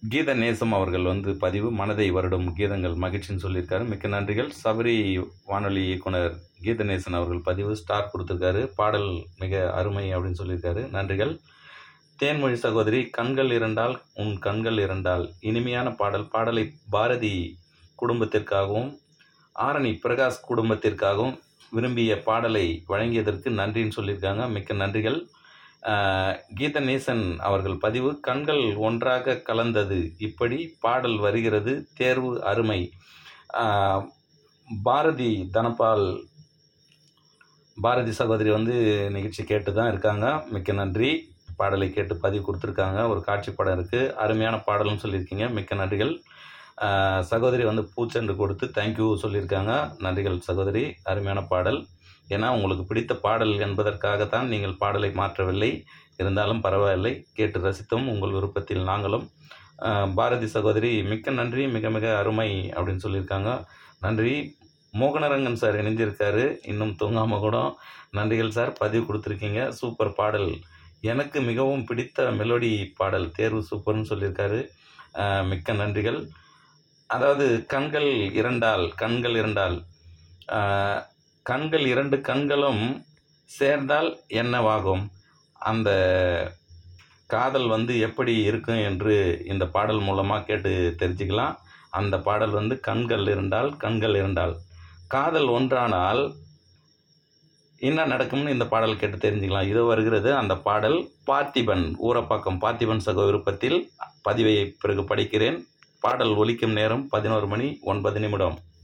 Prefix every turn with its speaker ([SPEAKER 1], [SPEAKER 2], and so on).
[SPEAKER 1] கீத நேசம் அவர்கள் வந்து பதிவு மனதை வருடும் கீதங்கள் மகிழ்ச்சின்னு சொல்லியிருக்காரு மிக்க நன்றிகள் சபரி வானொலி இயக்குனர் கீதநேசன் அவர்கள் பதிவு ஸ்டார் கொடுத்துருக்காரு பாடல் மிக அருமை அப்படின்னு சொல்லியிருக்காரு நன்றிகள் தேன்மொழி சகோதரி கண்கள் இரண்டால் உன் கண்கள் இரண்டால் இனிமையான பாடல் பாடலை பாரதி குடும்பத்திற்காகவும் ஆரணி பிரகாஷ் குடும்பத்திற்காகவும் விரும்பிய பாடலை வழங்கியதற்கு நன்றின்னு சொல்லியிருக்காங்க மிக்க நன்றிகள் ஆஹ் கீதநேசன் அவர்கள் பதிவு கண்கள் ஒன்றாக கலந்தது இப்படி பாடல் வருகிறது தேர்வு அருமை ஆஹ் பாரதி தனபால் பாரதி சகோதரி வந்து நிகழ்ச்சி கேட்டு தான் இருக்காங்க மிக்க நன்றி பாடலை கேட்டு பதிவு கொடுத்துருக்காங்க ஒரு காட்சி படம் இருக்குது அருமையான பாடல்னு சொல்லியிருக்கீங்க மிக்க நன்றிகள் ஆஹ் சகோதரி வந்து பூச்செண்டு கொடுத்து தேங்க்யூ சொல்லியிருக்காங்க நன்றிகள் சகோதரி அருமையான பாடல் ஏன்னா உங்களுக்கு பிடித்த பாடல் என்பதற்காகத்தான் நீங்கள் பாடலை மாற்றவில்லை இருந்தாலும் பரவாயில்லை கேட்டு ரசித்தோம் உங்கள் விருப்பத்தில் நாங்களும் ஆஹ் பாரதி சகோதரி மிக்க நன்றி மிக மிக அருமை அப்படின்னு சொல்லியிருக்காங்க நன்றி மோகனரங்கன் சார் இணைஞ்சிருக்காரு இன்னும் தூங்காம கூட நன்றிகள் சார் பதிவு கொடுத்துருக்கீங்க சூப்பர் பாடல் எனக்கு மிகவும் பிடித்த மெலோடி பாடல் தேர்வு சூப்பர்னு சொல்லியிருக்காரு ஆஹ் மிக்க நன்றிகள் அதாவது கண்கள் இரண்டால் கண்கள் இரண்டால் ஆஹ் கண்கள் இரண்டு கண்களும் சேர்ந்தால் என்னவாகும் அந்த காதல் வந்து எப்படி இருக்கும் என்று இந்த பாடல் மூலமாக கேட்டு தெரிஞ்சுக்கலாம் அந்த பாடல் வந்து கண்கள் இருந்தால் கண்கள் இருந்தால் காதல் ஒன்றானால் என்ன நடக்கும்னு இந்த பாடல் கேட்டு தெரிஞ்சுக்கலாம் இது வருகிறது அந்த பாடல் பார்த்திபன் ஊரப்பாக்கம் பார்த்திபன் சகோ விருப்பத்தில் பதிவை பிறகு படிக்கிறேன் பாடல் ஒலிக்கும் நேரம் பதினோரு மணி ஒன்பது நிமிடம்